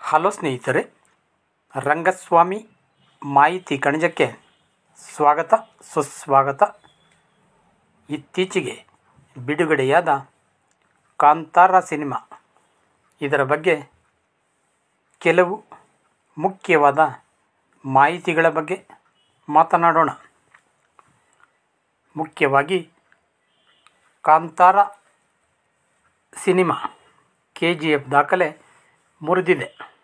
hello ಸ್ನೇಹಿತರೆ ರಂಗಸ್ವಾಮಿ ಮಾಹಿತಿ ಕಣಜಕ್ಕೆ ಸ್ವಾಗತ ಸುಸ್ವಾಗತ ಇತ್ತೀಚೆಗೆ ಬಿಡುಗಡೆಯಾದ ಕಾಂತಾರ ಸಿನಿಮಾ ಇದರ ಬಗ್ಗೆ ಕೆಲವು ಮುಖ್ಯವಾದ ಮಾಹಿತಿಗಳ ಬಗ್ಗೆ ಮಾತನಾಡೋಣ ಮುಖ್ಯವಾಗಿ Kantara cinema K G F ದಾಖಲೆ ಮುರಿದಿದೆ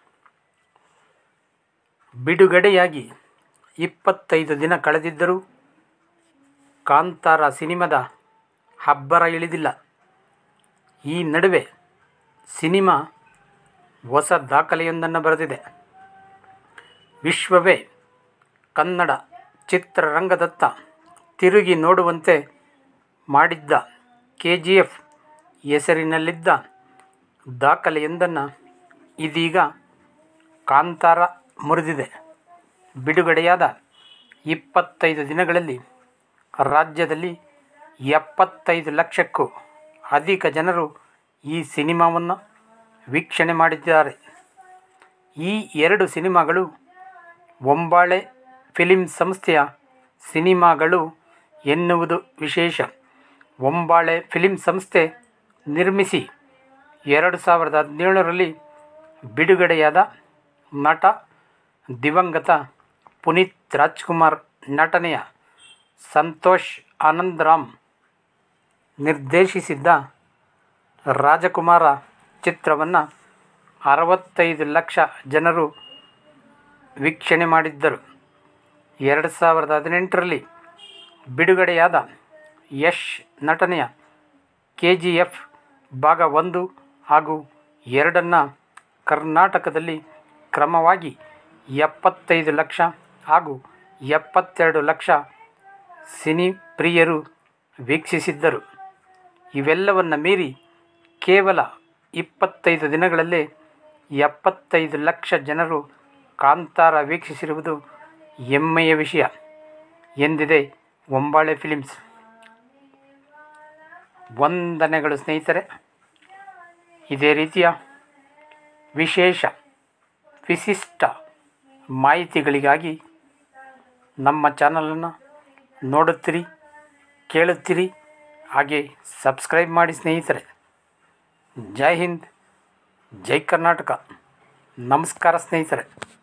ಬಿಡುಗಡೆಯಾಗಿ ಇಪ್ಪತ್ತೈದು ದಿನ ಕಳೆದಿದ್ದರೂ ಕಾಂತಾರ ಸಿನಿಮಾದ ಅಬ್ಬರ ಇಳಿದಿಲ್ಲ ಈ ನಡುವೆ ಸಿನಿಮಾ ಹೊಸ ದಾಖಲೆಯೊಂದನ್ನು ಬರೆದಿದೆ ವಿಶ್ವವೇ ಕನ್ನಡ ಚಿತ್ರರಂಗದತ್ತ ತಿರುಗಿ ನೋಡುವಂತೆ ಮಾಡಿದ್ದ ಕೆ ಜಿ ಎಫ್ ಹೆಸರಿನಲ್ಲಿದ್ದ ದಾಖಲೆಯೊಂದನ್ನು ಇದೀಗ ಕಾಂತಾರ ಮುರಿದಿದೆ ಬಿಡುಗಡೆಯಾದ ಇಪ್ಪತ್ತೈದು ದಿನಗಳಲ್ಲಿ ರಾಜ್ಯದಲ್ಲಿ ಎಪ್ಪತ್ತೈದು ಲಕ್ಷಕ್ಕೂ ಅಧಿಕ ಜನರು ಈ ಸಿನಿಮಾವನ್ನು ವೀಕ್ಷಣೆ ಮಾಡಿದ್ದಾರೆ ಈ ಎರಡು ಸಿನಿಮಾಗಳು ಒಂಬಾಳೆ ಫಿಲಿಂ ಸಂಸ್ಥೆಯ ಸಿನಿಮಾಗಳು ಎನ್ನುವುದು ವಿಶೇಷ ಒಂಬಾಳೆ ಫಿಲಿಂ ಸಂಸ್ಥೆ ನಿರ್ಮಿಸಿ ಎರಡು ಸಾವಿರದ ಹದಿನೇಳರಲ್ಲಿ ಬಿಡುಗಡೆಯಾದ ನಟ ದಿವಂಗತ ಪುನೀತ್ ರಾಜ್ಕುಮಾರ್ ನಟನೆಯ ಸಂತೋಷ್ ಆನಂದರಾಮ್ ನಿರ್ದೇಶಿಸಿದ್ದ ರಾಜಕುಮಾರ ಚಿತ್ರವನ್ನು ಅರವತ್ತೈದು ಲಕ್ಷ ಜನರು ವೀಕ್ಷಣೆ ಮಾಡಿದ್ದರು ಎರಡು ಸಾವಿರದ ಹದಿನೆಂಟರಲ್ಲಿ ಬಿಡುಗಡೆಯಾದ ಯಶ್ ನಟನೆಯ ಕೆ ಜಿ ಎಫ್ ಭಾಗ ಒಂದು ಹಾಗೂ ಎರಡನ್ನು ಕರ್ನಾಟಕದಲ್ಲಿ ಕ್ರಮವಾಗಿ ಎಪ್ಪತ್ತೈದು ಲಕ್ಷ ಹಾಗೂ ಎಪ್ಪತ್ತೆರಡು ಲಕ್ಷ ಸಿನಿ ಪ್ರಿಯರು ವೀಕ್ಷಿಸಿದ್ದರು ಇವೆಲ್ಲವನ್ನು ಮೀರಿ ಕೇವಲ ಇಪ್ಪತ್ತೈದು ದಿನಗಳಲ್ಲೇ ಎಪ್ಪತ್ತೈದು ಲಕ್ಷ ಜನರು ಕಾಂತಾರ ವೀಕ್ಷಿಸಿರುವುದು ಹೆಮ್ಮೆಯ ವಿಷಯ ಎಂದಿದೆ ಒಂಬಾಳೆ ಫಿಲಿಮ್ಸ್ ವಂದನೆಗಳು ಸ್ನೇಹಿತರೆ ಇದೇ ರೀತಿಯ ವಿಶೇಷ ವಿಶಿಷ್ಟ ಮಾಹಿತಿಗಳಿಗಾಗಿ ನಮ್ಮ ಚಾನಲನ್ನು ನೋಡುತ್ತೀರಿ ಕೇಳುತ್ತೀರಿ ಹಾಗೆ ಸಬ್ಸ್ಕ್ರೈಬ್ ಮಾಡಿ ಸ್ನೇಹಿತರೆ ಜೈ ಹಿಂದ್ ಜೈ ಕರ್ನಾಟಕ ನಮಸ್ಕಾರ ಸ್ನೇಹಿತರೆ